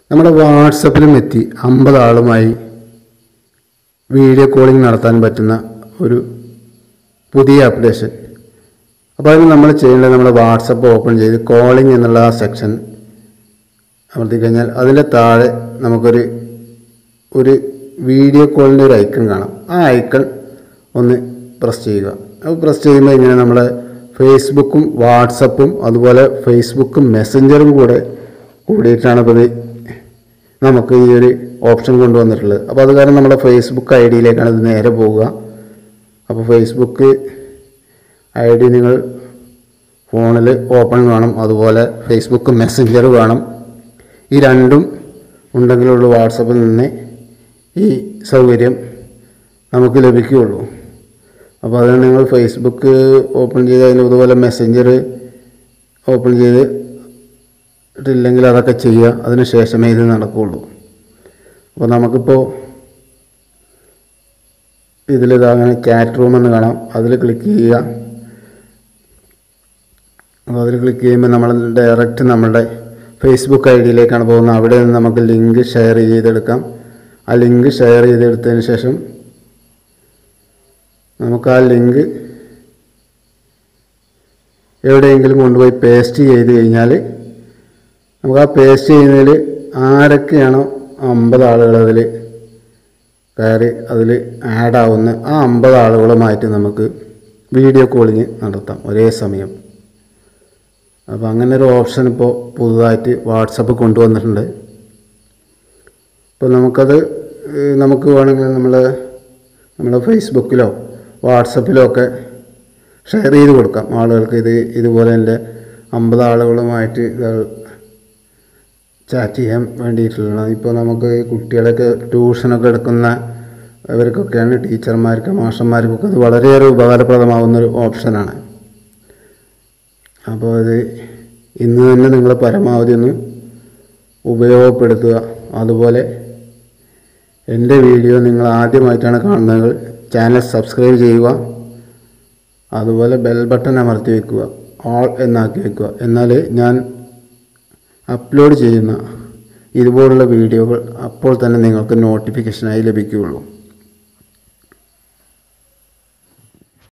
നമ്മുടെ വാട്സപ്പിലും എത്തി അമ്പത് ആളുമായി വീഡിയോ കോളിംഗ് നടത്താൻ പറ്റുന്ന ഒരു പുതിയ ആപ്ലിക്കേഷൻ അപ്പോൾ അതിന് നമ്മൾ ചെയ്യേണ്ടത് നമ്മുടെ വാട്സപ്പ് ഓപ്പൺ ചെയ്ത് കോളിംഗ് എന്നുള്ള ആ സെക്ഷൻ അമർത്തി കഴിഞ്ഞാൽ അതിൻ്റെ താഴെ നമുക്കൊരു ഒരു വീഡിയോ കോളിൻ്റെ ഒരു ഐക്കൺ കാണാം ആ ഐക്കൺ ഒന്ന് പ്രസ് ചെയ്യുക അപ്പോൾ പ്രസ് ചെയ്യുമ്പോൾ ഇങ്ങനെ നമ്മുടെ ഫേസ്ബുക്കും വാട്സപ്പും അതുപോലെ ഫേസ്ബുക്കും മെസ്സഞ്ചറും കൂടെ കൂടിയിട്ടാണ് ഇപ്പോൾ ഇത് നമുക്ക് ഈ ഒരു ഓപ്ഷൻ കൊണ്ടുവന്നിട്ടുള്ളത് അപ്പോൾ അത് കാരണം നമ്മുടെ ഫേസ്ബുക്ക് ഐ ഡിയിലേക്കാണ് ഇത് നേരെ പോവുക അപ്പോൾ ഫേസ്ബുക്ക് ഐ ഡി നിങ്ങൾ ഫോണിൽ ഓപ്പൺ വേണം അതുപോലെ ഫേസ്ബുക്ക് മെസ്സഞ്ചർ വേണം ഈ രണ്ടും ഉണ്ടെങ്കിലുള്ളൂ വാട്സപ്പിൽ നിന്ന് ഈ സൗകര്യം നമുക്ക് ലഭിക്കുകയുള്ളൂ അപ്പോൾ അതിന് നിങ്ങൾ ഫേസ്ബുക്ക് ഓപ്പൺ ചെയ്ത് അതിന് അതുപോലെ മെസ്സഞ്ചർ ഓപ്പൺ ചെയ്ത് ഇട്ടില്ലെങ്കിൽ അതൊക്കെ ചെയ്യുക അതിന് ശേഷമേ ഇത് നടക്കുകയുള്ളൂ അപ്പോൾ നമുക്കിപ്പോൾ ഇതിലിത് അങ്ങനെ ചാറ്റ് റൂം എന്ന് കാണാം അതിൽ ക്ലിക്ക് ചെയ്യുക അപ്പോൾ അതിൽ ക്ലിക്ക് ചെയ്യുമ്പോൾ നമ്മൾ ഡയറക്റ്റ് നമ്മളുടെ ഫേസ്ബുക്ക് ഐ ഡിയിലേക്കാണ് പോകുന്നത് അവിടെ നിന്ന് നമുക്ക് ലിങ്ക് ഷെയർ ചെയ്തെടുക്കാം ആ ലിങ്ക് ഷെയർ ചെയ്തെടുത്തതിന് ശേഷം നമുക്ക് ആ ലിങ്ക് എവിടെയെങ്കിലും കൊണ്ടുപോയി പേസ്റ്റ് ചെയ്ത് കഴിഞ്ഞാൽ നമുക്ക് ആ പേസ്റ്റ് ചെയ്യുന്നതിൽ ആരൊക്കെയാണോ അമ്പത് ആളുകൾ അതിൽ കയറി അതിൽ ആഡ് ആവുന്ന ആ അമ്പത് ആളുകളുമായിട്ട് നമുക്ക് വീഡിയോ കോളിങ് നടത്താം ഒരേ സമയം അപ്പോൾ അങ്ങനെ ഒരു ഓപ്ഷൻ ഇപ്പോൾ പുതുതായിട്ട് വാട്സപ്പ് കൊണ്ടുവന്നിട്ടുണ്ട് അപ്പോൾ നമുക്കത് ഏഹ്, നമുക്ക് വേണമെങ്കിൽ നമ്മൾ നമ്മുടെ ഫേസ്ബുക്കിലോ വാട്സപ്പിലോ ഒക്കെ ഷെയർ ചെയ്ത് കൊടുക്കാം ആളുകൾക്ക് ഇത് ഇതുപോലെ എൻ്റെ അമ്പത് ആളുകളുമായിട്ട് ഇത് ചാറ്റ് ചെയ്യാൻ വേണ്ടിയിട്ടുള്ളതാണ് ഇപ്പോൾ നമുക്ക് ഈ കുട്ടികളൊക്കെ ട്യൂഷനൊക്കെ എടുക്കുന്ന അവർക്കൊക്കെയാണ് ടീച്ചർമാർക്ക് മാഷന്മാർക്കൊക്കെ അത് വളരെയേറെ ഉപകാരപ്രദമാകുന്ന ഒരു ഓപ്ഷനാണ് അപ്പോൾ ഇത് ഇന്ന് തന്നെ നിങ്ങൾ പരമാവധി ഒന്ന് ഉപയോഗപ്പെടുത്തുക അതുപോലെ എൻ്റെ വീഡിയോ നിങ്ങൾ ആദ്യമായിട്ടാണ് കാണുന്നത് ചാനൽ സബ്സ്ക്രൈബ് ചെയ്യുക അതുപോലെ ബെൽ ബട്ടൺ അമർത്തി വെക്കുക ഓൾ എന്നാക്കി വെക്കുക എന്നാൽ ഞാൻ അപ്ലോഡ് ചെയ്യുന്ന ഇതുപോലുള്ള വീഡിയോകൾ അപ്പോൾ തന്നെ നിങ്ങൾക്ക് നോട്ടിഫിക്കേഷനായി ലഭിക്കുകയുള്ളൂ